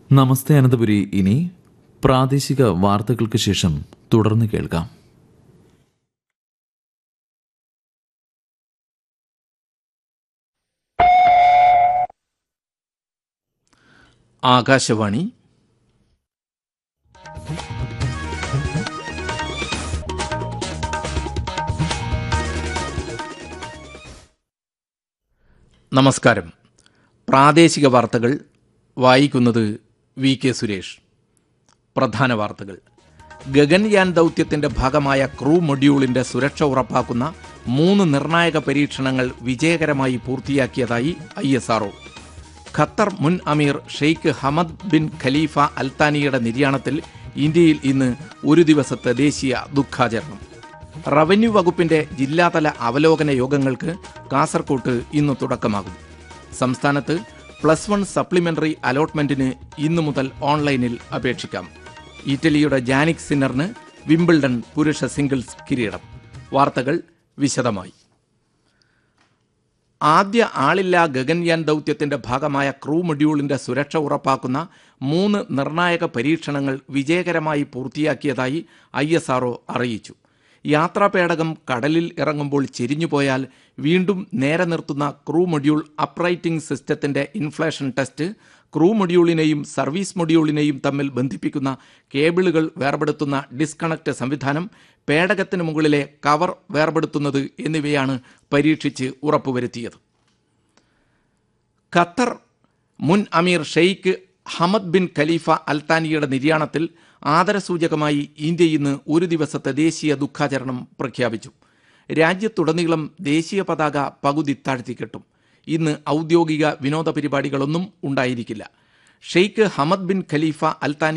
നമസ്തേ അനന്തപുരി ഇനി പ്രാദേശിക വാർത്തകൾക്ക് ശേഷം തുടർന്ന് കേൾക്കാം ആകാശവാണി നമസ്കാരം പ്രാദേശിക വാർത്തകൾ വായിക്കുന്നത് വി കെ സുരേഷ് പ്രധാന വാർത്തകൾ ഗഗൻയാൻ ദൗത്യത്തിന്റെ ഭാഗമായ ക്രൂ മൊഡ്യൂളിന്റെ സുരക്ഷ ഉറപ്പാക്കുന്ന മൂന്ന് നിർണായക പരീക്ഷണങ്ങൾ വിജയകരമായി പൂർത്തിയാക്കിയതായി ഐ എസ് ആർഒ ഖത്തർ മുൻ അമീർ ഷെയ്ഖ് ഹമദ് ബിൻ ഖലീഫ അൽത്താനിയുടെ നിര്യാണത്തിൽ ഇന്ത്യയിൽ ഇന്ന് ഒരു ദിവസത്തെ ദേശീയ ദുഃഖാചരണം റവന്യൂ വകുപ്പിന്റെ ജില്ലാതല അവലോകന യോഗങ്ങൾക്ക് കാസർകോട്ട് ഇന്ന് തുടക്കമാകും സംസ്ഥാനത്ത് പ്ലസ് വൺ സപ്ലിമെന്ററി അലോട്ട്മെന്റിന് ഇന്നു മുതൽ ഓൺലൈനിൽ അപേക്ഷിക്കാം ഇറ്റലിയുടെ ജാനിക് സിന്നറിന് വിംബിൾഡൺ പുരുഷ സിംഗിൾസ് കിരീടം വാർത്തകൾ വിശദമായി ആദ്യ ആളില്ലാ ഗഗൻയാൻ ദൗത്യത്തിന്റെ ഭാഗമായ ക്രൂ മൊഡ്യൂളിന്റെ സുരക്ഷ ഉറപ്പാക്കുന്ന മൂന്ന് നിർണായക പരീക്ഷണങ്ങൾ വിജയകരമായി പൂർത്തിയാക്കിയതായി ഐ എസ് ആർഒ അറിയിച്ചു യാത്രാപേടകം കടലിൽ ഇറങ്ങുമ്പോൾ ചെരിഞ്ഞുപോയാൽ വീണ്ടും നേരെ നിർത്തുന്ന ക്രൂ മൊഡ്യൂൾ അപ്രൈറ്റിംഗ് സിസ്റ്റത്തിന്റെ ഇൻഫ്ലേഷൻ ടെസ്റ്റ് ക്രൂ മൊഡ്യൂളിനെയും സർവീസ് മൊഡ്യൂളിനെയും തമ്മിൽ ബന്ധിപ്പിക്കുന്ന കേബിളുകൾ വേർപെടുത്തുന്ന ഡിസ്കണക്ട് സംവിധാനം പേടകത്തിന് മുകളിലെ കവർ വേർപെടുത്തുന്നത് എന്നിവയാണ് പരീക്ഷിച്ച് ഉറപ്പുവരുത്തിയത് ഖത്തർ മുൻ അമീർ ഷെയ്ഖ് ഹമദ് ബിൻ ഖലീഫ അൽത്താനിയുടെ നിര്യാണത്തിൽ ആദരസൂചകമായി ഇന്ത്യ ഇന്ന് ഒരു ദിവസത്തെ ദേശീയ ദുഃഖാചരണം പ്രഖ്യാപിച്ചു രാജ്യത്തുടനീളം ദേശീയ പതാക പകുതി താഴ്ത്തിക്കെട്ടും ഇന്ന് ഔദ്യോഗിക വിനോദ പരിപാടികളൊന്നും ഉണ്ടായിരിക്കില്ല Sheikh Hamad bin Khalifa Al Thani